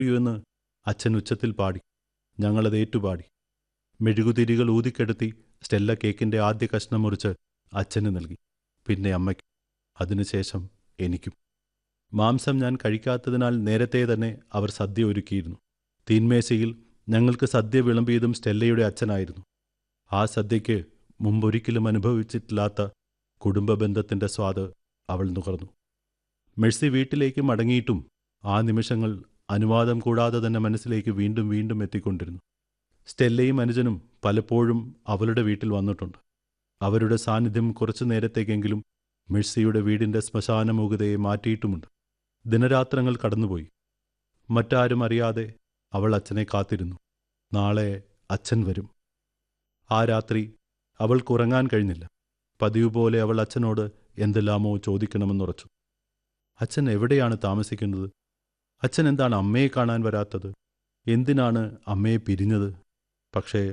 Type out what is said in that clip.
എന്ന് അച്ഛൻ ഉച്ചത്തിൽ പാടി ഞങ്ങളത് ഏറ്റുപാടി മെഴുകുതിരികൾ ഊതിക്കെടുത്തി സ്റ്റെല്ല കേക്കിൻ്റെ ആദ്യ കഷ്ണം മുറിച്ച് അച്ഛന് നൽകി പിന്നെ അമ്മയ്ക്കും അതിനുശേഷം എനിക്കും മാംസം ഞാൻ കഴിക്കാത്തതിനാൽ നേരത്തെ തന്നെ അവർ സദ്യ ഒരുക്കിയിരുന്നു തീന്മേശയിൽ ഞങ്ങൾക്ക് സദ്യ വിളമ്പിയതും സ്റ്റെല്ലയുടെ അച്ഛനായിരുന്നു ആ സദ്യയ്ക്ക് മുമ്പൊരിക്കലും അനുഭവിച്ചിട്ടില്ലാത്ത കുടുംബ ബന്ധത്തിൻ്റെ സ്വാദ് അവൾ നുകർന്നു മെഴ്സി വീട്ടിലേക്ക് മടങ്ങിയിട്ടും ആ നിമിഷങ്ങൾ അനുവാദം കൂടാതെ തന്നെ മനസ്സിലേക്ക് വീണ്ടും വീണ്ടും എത്തിക്കൊണ്ടിരുന്നു സ്റ്റെല്ലയും അനുജനും പലപ്പോഴും അവളുടെ വീട്ടിൽ വന്നിട്ടുണ്ട് അവരുടെ സാന്നിധ്യം കുറച്ചു നേരത്തേക്കെങ്കിലും മെഴ്സിയുടെ വീടിൻ്റെ ശ്മശാനമൂകതയെ മാറ്റിയിട്ടുമുണ്ട് ദിനരാത്രങ്ങൾ കടന്നുപോയി മറ്റാരും അറിയാതെ അവൾ അച്ഛനെ കാത്തിരുന്നു നാളെ അച്ഛൻ വരും ആ രാത്രി അവൾക്ക് ഉറങ്ങാൻ കഴിഞ്ഞില്ല പതിവ് പോലെ അവൾ അച്ഛനോട് എന്തെല്ലാമോ ചോദിക്കണമെന്നുറച്ചു അച്ഛൻ എവിടെയാണ് താമസിക്കുന്നത് അച്ഛൻ എന്താണ് അമ്മയെ കാണാൻ വരാത്തത് എന്തിനാണ് അമ്മയെ പിരിഞ്ഞത് പക്ഷേ